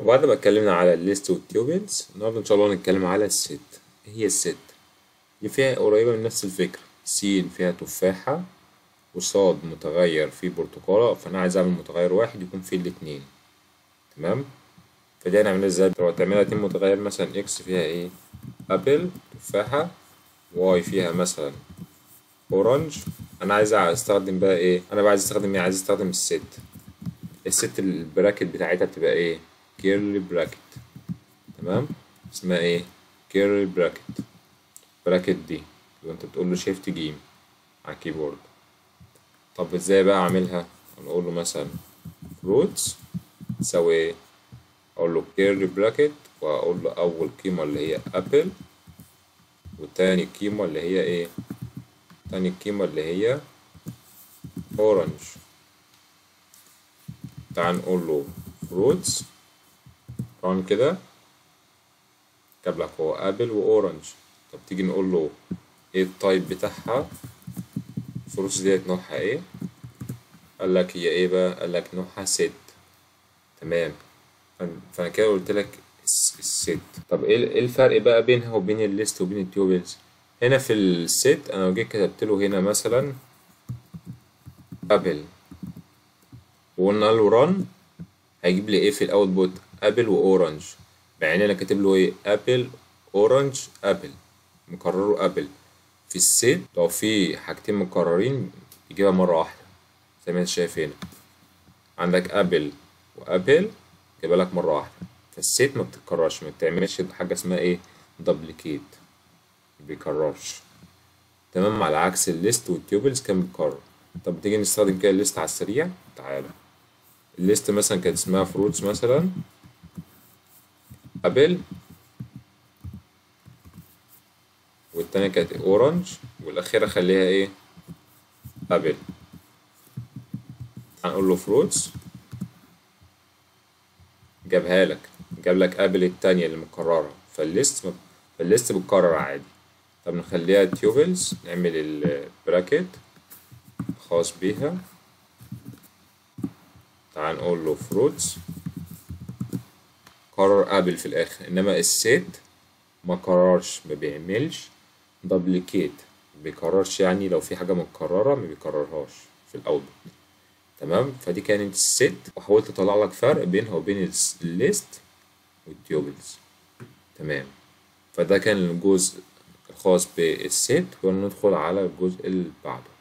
وبعد ما اتكلمنا على الليست والتيوبلز النهارده ان شاء الله هنتكلم على الست إيه هي الست دي فيها قريبة من نفس الفكرة س فيها تفاحة وصاد متغير فيه برتقالة فأنا عايز أعمل متغير واحد يكون فيه الاتنين تمام فدي هنعملها ازاي لو هتعملها اتنين متغير مثلا اكس فيها ايه ابل تفاحة واي فيها مثلا اورنج انا عايز استخدم بقى ايه انا بقى عايز استخدم ايه عايز استخدم الست الست البراكت بتاعتها بتبقى ايه كيرلي براكت تمام اسمها ايه كيرلي براكت براكت دي يبقى انت بتقول له شيفت جيم على الكيبورد طب ازاي بقى اعملها نقول له مثلا روتس تساوي ايه اقول له كيرلي براكت واقول له اول قيمة اللي هي ابل وتاني قيمة اللي هي ايه تاني قيمة اللي هي اورنج تعال نقول له فروتس ران كده جاب لك هو ابل واورنج طب تيجي نقول له ايه التايب بتاعها الفروتس ديت نوعها ايه قال لك هي ايه بقى قال لك نوعها ست تمام فانا كده قلت لك الست طب ايه الفرق بقى بينها وبين الليست وبين التيوبلز هنا في الست انا لو جيت كتبت له هنا مثلا ابل وقلنا له ران هيجيب لي ايه في الاوتبوت ابل واورنج مع ان انا كاتب له ايه ابل اورنج ابل مكرره ابل في الست لو في حاجتين مكررين يجيبها مره واحده زي ما انت شايف هنا عندك ابل وابل جايبها لك مره واحده فالست ما بتتكررش ما بتعملش حاجه اسمها ايه دبليكيت ما بيكررش تمام على عكس الليست والتيوبلز كان بيكرر طب تيجي نستخدم كده الليست على السريع تعالى الليست مثلا كانت اسمها فروتس مثلا ابل والتانية كانت اورنج والاخيرة خليها ايه ابل هنقول له فروتس جابها لك جاب لك ابل التانية اللي مكررة فالليست فالليست بتكرر عادي طب نخليها تيوبلز نعمل البراكت خاص بيها تعال نقول له فروتس قرر ابل في الاخر انما الست ما قررش ما بيعملش دبليكيت ما بيكررش يعني لو في حاجه متكرره ما بيكررهاش في الاوتبوت تمام فدي كانت الست وحاولت اطلع لك فرق بينها وبين الليست والتيوبلز تمام فده كان الجزء الخاص بالست وندخل على الجزء اللي بعده